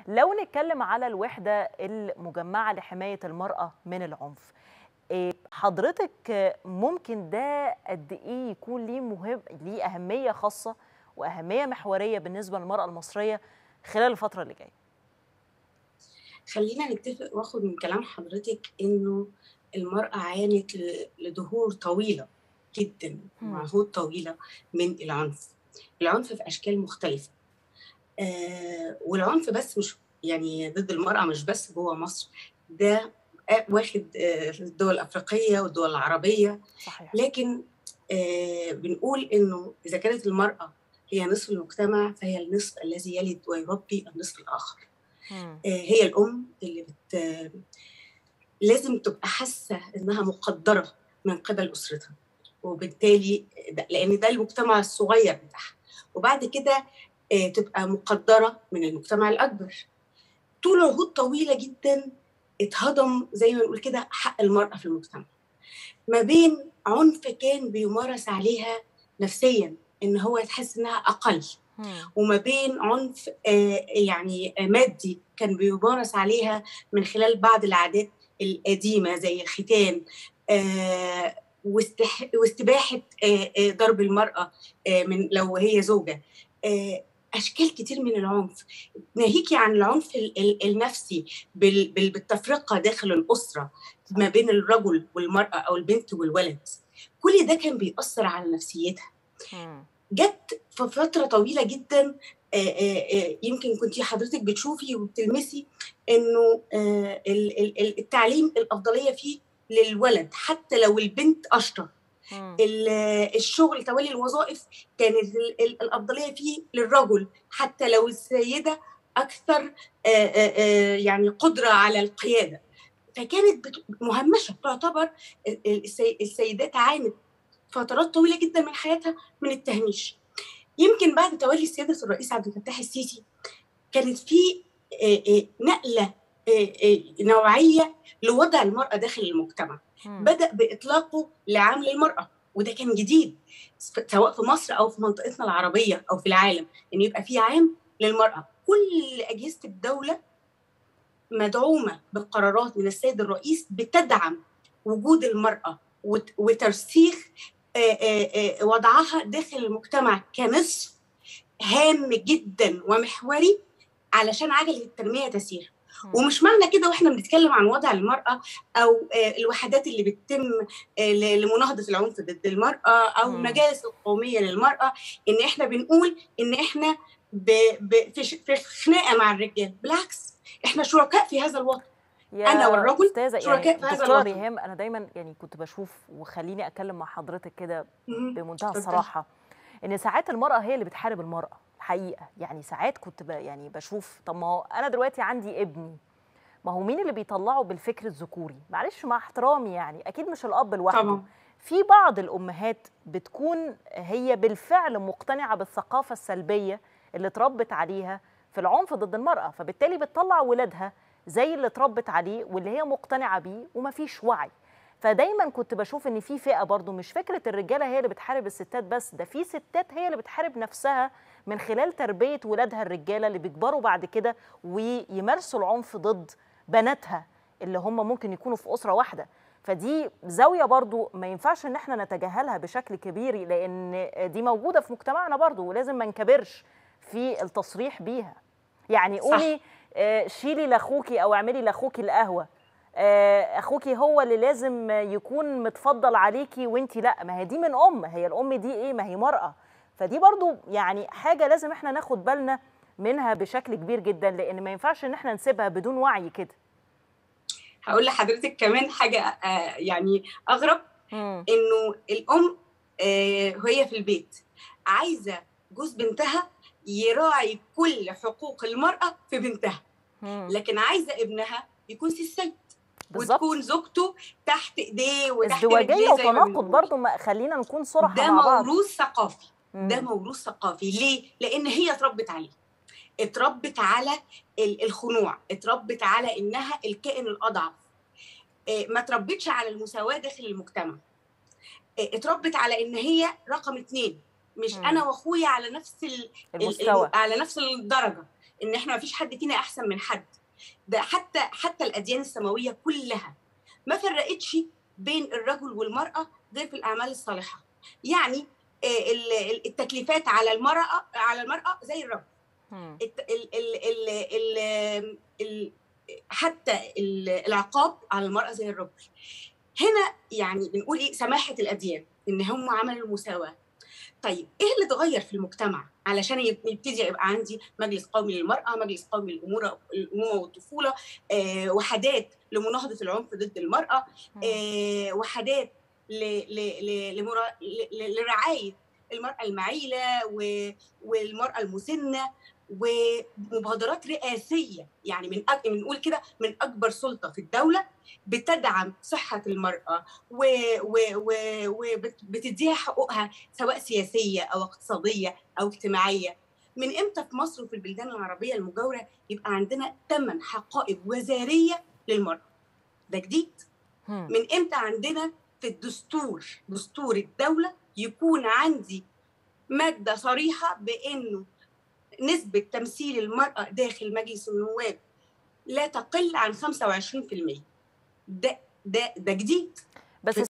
لو نتكلم على الوحدة المجمعة لحماية المرأة من العنف إيه، حضرتك ممكن ده قد ايه يكون ليه مهم ليه اهميه خاصه واهميه محوريه بالنسبه للمراه المصريه خلال الفتره اللي جايه خلينا نتفق واخد من كلام حضرتك انه المراه عانت ل- لدهور طويله جدا مم. وعهود طويله من العنف العنف في اشكال مختلفه آه والعنف بس مش يعني ضد المراه مش بس جوه مصر ده آه، واخد آه، في الدول الافريقيه والدول العربيه صحيح لكن آه بنقول انه اذا كانت المراه هي نصف المجتمع فهي النصف الذي يلد ويربي النصف الاخر مم. آه، هي الام اللي بت آه، لازم تبقى حاسه انها مقدره من قبل اسرتها وبالتالي ده لان ده المجتمع الصغير بتاعها وبعد كده آه، تبقى مقدره من المجتمع الاكبر طول عهود طويله جدا اتهضم زي ما نقول كده حق المراه في المجتمع ما بين عنف كان بيمارس عليها نفسيا ان هو تحس انها اقل مم. وما بين عنف آه، يعني آه، مادي كان بيمارس عليها من خلال بعض العادات القديمة زي الختان آه، واستح- واستباحة آه، آه، ضرب المرأة آه، من لو هي زوجة آه، أشكال كتير من العنف ناهيكي عن العنف ال- ال- النفسي بال- بال- بالتفرقة داخل الأسرة ما بين الرجل والمرأة أو البنت والولد كل ده كان بيأثر على نفسيتها مم. جت في فتره طويله جدا آه، آه، آه، يمكن كنت حضرتك بتشوفي وبتلمسي انه آه، ال- ال- ال- التعليم الافضليه فيه للولد حتى لو البنت اشطر مم. ال- الشغل تولي الوظائف كانت ال- ال- الافضليه فيه للرجل حتى لو السيده اكثر آه، آه، آه، يعني قدره على القياده فكانت بت- مهمشه تعتبر ال- ال- السي- السيدات عانت فترات طويله جدا من حياتها من التهميش يمكن بعد تولي سياده الرئيس عبد الفتاح السيسي كانت في آه، آه، نقله آه، آه، نوعيه لوضع المراه داخل المجتمع مم. بدا باطلاقه لعام للمراه وده كان جديد سواء في مصر او في منطقتنا العربيه او في العالم ان يبقى في عام للمراه كل اجهزه الدوله مدعومه بقرارات من السيد الرئيس بتدعم وجود المراه وت- وترسيخ آه، آه، آه، وضعها داخل المجتمع كنصف هام جدا ومحوري علشان عجله التنميه تسير مم. ومش معنى كده واحنا بنتكلم عن وضع المراه او آه، الوحدات اللي بتتم آه، ل- لمناهضه العنف ضد المراه او مم. المجالس القوميه للمراه ان احنا بنقول ان احنا ب... ب... في, ش... في خناقه مع الرجال بالعكس احنا شركاء في هذا الوطن يا أنا والرجل استاذه شركاء يعني في هذا دكتوره الوطن. ريهام انا دايما يعني كنت بشوف وخليني اتكلم مع حضرتك كده مم. بمنتهى اتفضل. الصراحه ان ساعات المراه هي اللي بتحارب المراه الحقيقه يعني ساعات كنت ب يعني بشوف طب ما هو انا دلوقتي عندي ابني ما هو مين اللي بيطلعه بالفكر الذكوري معلش مع احترامي يعني اكيد مش الاب لوحده طبعا في بعض الامهات بتكون هي بالفعل مقتنعه بالثقافه السلبيه اللي اتربت عليها في العنف ضد المراه فبالتالي بتطلع ولادها زي اللي اتربت عليه واللي هي مقتنعه بيه ومفيش وعي فدايما كنت بشوف ان في فئه برضو مش فكره الرجاله هي اللي بتحارب الستات بس ده في ستات هي اللي بتحارب نفسها من خلال تربيه ولادها الرجاله اللي بيكبروا بعد كده ويمارسوا العنف ضد بناتها اللي هم ممكن يكونوا في اسره واحده فدي زاويه برضو ما ينفعش ان احنا نتجاهلها بشكل كبير لان دي موجوده في مجتمعنا برضو ولازم ما نكبرش في التصريح بيها يعني صح. قولي آه، شيلي لاخوكي او اعملي لاخوكي القهوه آه، اخوكي هو اللي لازم يكون متفضل عليكي وانتي لا ما هي دي من ام هي الام دي ايه ما هي مرأة فدي برضو يعني حاجة لازم احنا ناخد بالنا منها بشكل كبير جدا لان ما ينفعش ان احنا نسيبها بدون وعي كده هقول لحضرتك كمان حاجه آه، يعني اغرب مم. انه الام آه، وهي في البيت عايزه جوز بنتها يراعي كل حقوق المراه في بنتها مم. لكن عايزه ابنها يكون سي السيد بالظبط وتكون زوجته تحت ايديه وتحت ازدواجية رجليه زي ما وتناقض بنقول. برضو ما خلينا نكون صراحة ده مع بعض موروث ثقافي مم. ده موروث ثقافي ليه؟ لان هي اتربت عليه اتربت على ال- الخنوع اتربت على انها الكائن الاضعف إيه، ما اتربتش على المساواه داخل المجتمع إيه، اتربت على ان هي رقم اتنين مش مم. انا واخويا على نفس ال... ال- المستوى ال- على نفس الدرجه ان احنا ما فيش حد فينا احسن من حد ده حتى حتى الاديان السماويه كلها ما فرقتش بين الرجل والمراه غير في الاعمال الصالحه يعني التكليفات على المراه على المراه زي الرجل ال ال ال ال ال حتى العقاب على المراه زي الرجل هنا يعني بنقول ايه سماحه الاديان ان هم عملوا المساواه طيب ايه اللي اتغير في المجتمع علشان يبتدي يبقى عندي مجلس قومي للمراه مجلس قومي للامومه الامومه والطفوله آه، وحدات لمناهضه العنف ضد المراه آه، وحدات لرعايه المراه المعيله والمراه المسنه ومبادرات رئاسيه يعني من أك... بنقول كده من اكبر سلطه في الدوله بتدعم صحه المراه وبتديها و... و... حقوقها سواء سياسيه او اقتصاديه او اجتماعيه من امتى في مصر وفي البلدان العربيه المجاوره يبقى عندنا ثمان حقائب وزاريه للمراه ده جديد من امتى عندنا في الدستور دستور الدوله يكون عندي ماده صريحه بانه نسبة تمثيل المرأة داخل مجلس النواب لا تقل عن 25% ده ده ده جديد بس